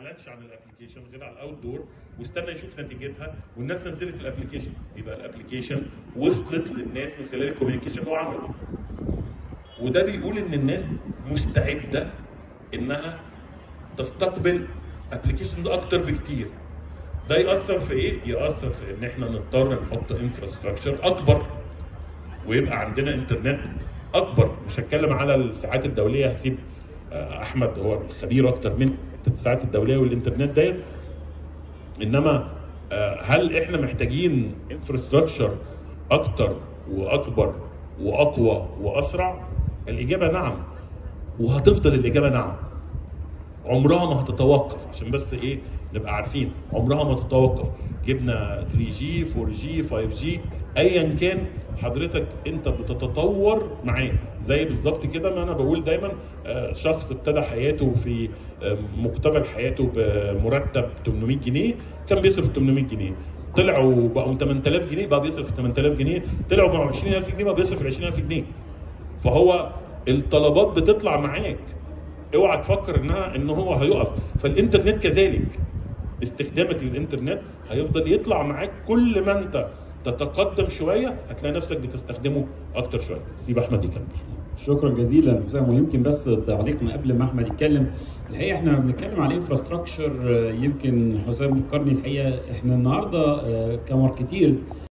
اعلنش عن الابلكيشن غير على الاوت دور واستنى يشوف نتيجتها والناس نزلت الابلكيشن يبقى الابلكيشن وصلت للناس من خلال الكوميونيكيشن هو عمله وده بيقول ان الناس مستعده انها تستقبل ابلكيشنز اكتر بكتير ده ياثر في ايه؟ ياثر في ان احنا نضطر نحط انفراستراكشر اكبر ويبقى عندنا انترنت اكبر مش هتكلم على الساعات الدوليه هسيب آه، احمد هو الخبير اكتر من الساعات الدوليه والانترنت ديت انما آه، هل احنا محتاجين انفراستراكشر اكتر واكبر واقوى واسرع؟ الاجابه نعم وهتفضل الاجابه نعم عمرها ما هتتوقف عشان بس ايه نبقى عارفين عمرها ما تتوقف جبنا 3 جي 4 جي 5 جي ايا كان حضرتك انت بتتطور معاه زي بالظبط كده ما انا بقول دايما آه، شخص ابتدى حياته في آه، مقتبل حياته بمرتب 800 جنيه كان بيصرف 800 جنيه طلعوا بقوا 8000 جنيه بقى بيصرف 8000 جنيه طلعوا بقوا 20000 جنيه بقى بيصرف 20000 جنيه فهو الطلبات بتطلع معاك اوعى تفكر انها ان هو هيقف فالانترنت كذلك استخدامك للانترنت هيفضل يطلع معاك كل ما انت تتقدم شويه هتلاقي نفسك بتستخدمه اكتر شويه سيب احمد يكمل شكرا جزيلا حسام ويمكن بس تعليق ما قبل ما احمد يتكلم الحقيقه احنا بنتكلم على انفراستراكشر يمكن حسام فكرني الحقيقه احنا النهارده كماركتيرز